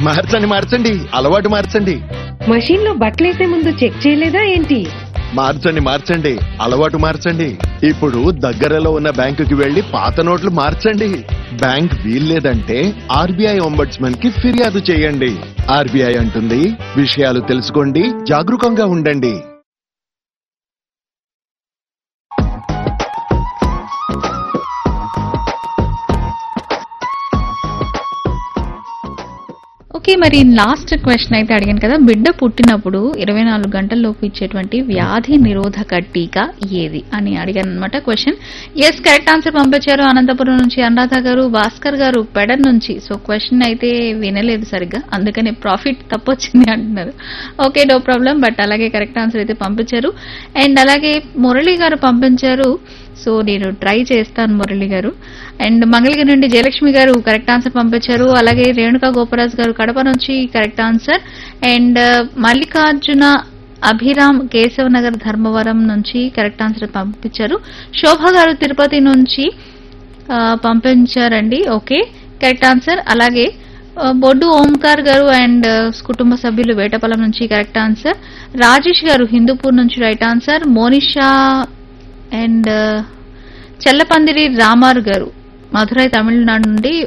మార్చండి మార్చండి అలవాటు మార్చండి మషీన్ లో బట్టలేసే ముందు చెక్ చేయలేదా ఏంటి మార్చండి మార్చండి అలవాటు మార్చండి ఇప్పుడు దగ్గరలో ఉన్న బ్యాంకుకి వెళ్లి పాత నోట్లు మార్చండి బ్యాంక్ వీల్లేదంటే ఆర్బీఐ ఒంబడ్స్మన్ కి ఫిర్యాదు చేయండి ఆర్బీఐ అంటుంది విషయాలు తెలుసుకోండి జాగరూకంగా ఉండండి ఓకే మరి లాస్ట్ క్వశ్చన్ అయితే అడిగాను కదా బిడ్డ పుట్టినప్పుడు ఇరవై నాలుగు గంటల్లోపు ఇచ్చేటువంటి వ్యాధి నిరోధక టీకా ఏది అని అడిగాను అనమాట క్వశ్చన్ ఎస్ కరెక్ట్ ఆన్సర్ పంపించారు అనంతపురం నుంచి అనురాధ గారు భాస్కర్ గారు పెడన్ నుంచి సో క్వశ్చన్ అయితే వినలేదు సరిగ్గా అందుకని ప్రాఫిట్ తప్పొచ్చింది అంటున్నారు ఓకే నో ప్రాబ్లం బట్ అలాగే కరెక్ట్ ఆన్సర్ అయితే పంపించారు అండ్ అలాగే మురళి గారు పంపించారు సో నేను ట్రై చేస్తాను మురళి గారు అండ్ మంగళగిరి నుండి జయలక్ష్మి గారు కరెక్ట్ ఆన్సర్ పంపించారు అలాగే రేణుకా గోపరాజ్ గారు కడప నుంచి correct answer and Mallikarjuna Abhiram Keshav Nagar Dharmavaram నుంచి కరెక్ట్ ఆన్సర్ పంపించారు శోభ గారు తిరుపతి నుంచి ఆ, పంపించారండి ఓకే కరెక్ట్ ఆన్సర్ అలాగే ఆ, బొడ్డు ఓంకార్ గారు అండ్ కుటుంబ సభ్యులు వేటపల్లం నుంచి కరెక్ట్ ఆన్సర్ రాజేష్ గారు హిందూపూర్ నుంచి right answer Monisha and Chellapandiri Ramaru గారు మధురై తమిళనాడు నుండి